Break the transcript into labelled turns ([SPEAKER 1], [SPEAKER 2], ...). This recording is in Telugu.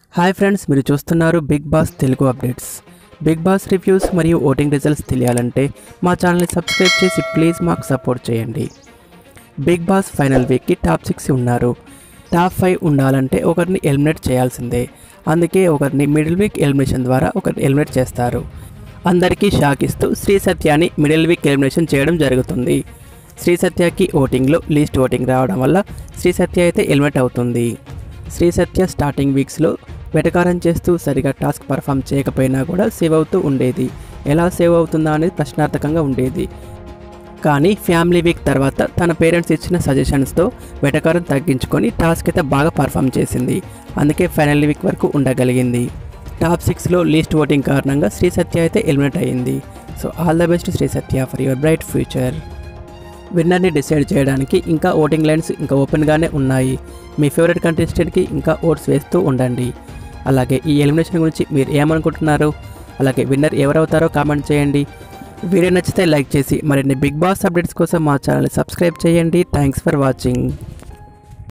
[SPEAKER 1] హాయ్ ఫ్రెండ్స్ మీరు చూస్తున్నారు Big Boss Telugu updates Big Boss reviews మరియు ఓటింగ్ రిజల్ట్స్ తెలియాలంటే మా ఛానల్ని సబ్స్క్రైబ్ చేసి ప్లీజ్ మాకు సపోర్ట్ చేయండి బిగ్ బాస్ ఫైనల్ వీక్కి టాప్ సిక్స్ ఉన్నారు టాప్ ఫైవ్ ఉండాలంటే ఒకరిని ఎలిమినేట్ చేయాల్సిందే అందుకే ఒకరిని మిడిల్ వీక్ ఎలిమినేషన్ ద్వారా ఒకరిని ఎలిమినేట్ చేస్తారు అందరికీ షాక్ ఇస్తూ శ్రీ సత్యాని మిడిల్ వీక్ ఎలిమినేషన్ చేయడం జరుగుతుంది శ్రీ సత్యకి ఓటింగ్లో లీస్ట్ ఓటింగ్ రావడం వల్ల శ్రీ సత్య అయితే ఎలిమినేట్ అవుతుంది శ్రీ సత్య స్టార్టింగ్ వీక్స్లో వెటకారం చేస్తూ సరిగా టాస్క్ పర్ఫామ్ చేయకపోయినా కూడా సేవ్ అవుతూ ఉండేది ఎలా సేవ్ అవుతుందా అనేది ప్రశ్నార్థకంగా ఉండేది కానీ ఫ్యామిలీ వీక్ తర్వాత తన పేరెంట్స్ ఇచ్చిన సజెషన్స్తో వెటకారం తగ్గించుకొని టాస్క్ అయితే బాగా పర్ఫామ్ చేసింది అందుకే ఫైనల్ వీక్ వరకు ఉండగలిగింది టాప్ సిక్స్లో లీస్ట్ ఓటింగ్ కారణంగా శ్రీ సత్య అయితే ఎలిమినేట్ అయ్యింది so all the best Sri Satya for your bright future విన్నర్ని డిసైడ్ చేయడానికి ఇంకా ఓటింగ్ లైన్స్ ఇంకా ఓపెన్గానే ఉన్నాయి మీ ఫేవరెట్ కంటెస్టెంట్కి ఇంకా ఓట్స్ వేస్తూ ఉండండి అలాగే ఈ ఎలిమినేషన్ గురించి మీరు ఏమనుకుంటున్నారు అలాగే విన్నర్ ఎవరవుతారో కామెంట్ చేయండి వీడియో నచ్చితే లైక్ చేసి మరిన్ని బిగ్ బాస్ అప్డేట్స్ కోసం మా ఛానల్ని సబ్స్క్రైబ్ చేయండి థ్యాంక్స్ ఫర్ వాచింగ్